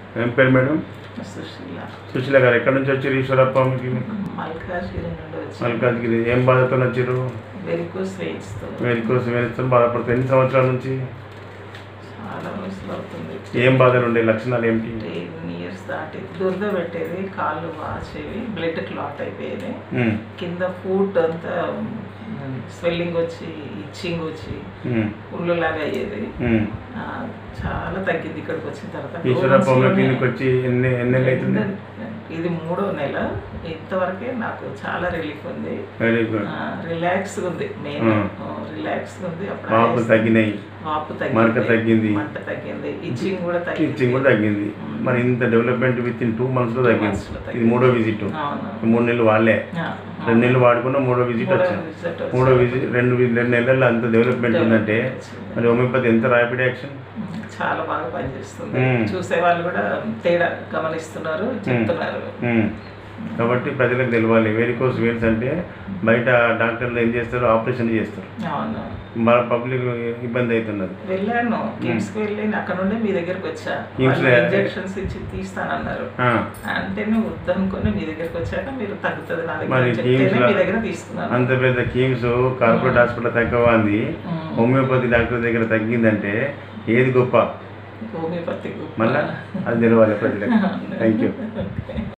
ఏం పేరు మేడం సుశీల సుశీల గారు ఎక్కడి నుంచి వచ్చారు ఈశ్వరప్ప మీకు మల్కాజ్గిరి నుండి వచ్చి మల్కాజ్గిరి ఏం బాధతో వచ్చారు వెరికోస్ వెయిన్స్తో మెడికోస్ వేస్తాను బాధపడుతుంది ఎన్ని సంవత్సరాల నుంచి చాలా వయసులో అవుతుంది ఏం బాధలు ఉండే లక్షణాలు ఏమిటి టెన్ ఇయర్స్ దాటి దురద పెట్టేది కాళ్ళు వాచేవి బ్లడ్ క్లాట్ అయిపోయేది ఉమ్, కింద ఫుట్ అంతా స్వెల్లింగ్ వచ్చి ఇచ్చింగ్ వచ్చి ఉమ్, ఉళ్ళులాగా అయ్యేది ఉమ్. ఆ, చాలా తగ్గింది ఇక్కడికి వచ్చిన తర్వాత ఈశ్వరప్పంలో క్లినిక్ వచ్చి ఎన్ని ఎన్ని నెలలు అవుతుంది ఇది మూడో నెల ఇంతవరకే నాకు చాలా రిలీఫ్ ఉంది వెరీ గుడ్ రిలాక్స్ ఉంది మెయిన్ ఆ. రిలాక్స్ ఉంది అప్పుడు వాపు ఆయాసం- తగ్గినాయి వాపు మరక తగ్గింది తగ్గింది. మంట తగ్గింది ఇచ్చింగ్ కూడా తగ్గింది ఇచ్చింగ్ కూడా తగ్గింది మరి ఇంత డెవలప్మెంట్ విత్ ఇన్ టూ మంత్స్లో తగ్గింది months లో ఇది మూడో విజిట్ అవును మూడు నెలలు వాళ్ళే ఆ, రెండు నెలలు వాడుకున్న మూడో విజిట్ మూడో వచ్చింది visit వచ్చింది. మూడో విజిట్ రెండు వి- రెండు నెలల్లో అంత డెవలప్మెంట్ ఉందంటే వచ్చింది. మరి హోమియోపతి ఎంత ర్యాపిడ్ యాక్షన్ చాలా బాగా పనిచేస్తుంది మ్మ్. చూసే వాళ్ళు కూడా తేడా గమనిస్తున్నారు చెప్తున్నారు ఉమ్. కాబట్టి ప్రజలకు తెలవాలి వేరికోస్ వెయిన్స్ అంటే బయట డాక్టర్లు ఏం చేస్తారు ఆపరేషన్ చేస్తారు అవును మన పబ్లిక్ ఇబ్బంది అవుతున్నది వెళ్ళాను కిమ్స్ కి వెళ్ళి అక్కడ నుండి మీ దగ్గరకు వచ్చా కిమ్స్ వాళ్ళు లో- ఇంజెక్షన్స్ ఇచ్చి తీస్తానన్నారు ఆ, అంటేనే వద్దనుకొని మీ దగ్గరకు వచ్చాక మీరు తగ్గుతుంది నా దగ్గర మరి అని చెప్తేనే కిమ్స్ లో- మీ దగ్గర తీసుకున్నాను అంత పెద్ద కీమ్స్ కార్పొరేట్ హాస్పిటల్ తక్కువ అంది మ్మ్. హోమియోపతి డాక్టర్ దగ్గర తగ్గిందంటే ఏది గొప్ప హోమియోపతి మళ్ళా అది తెలవాలి ప్రజలకు థ్యాంక్ యూ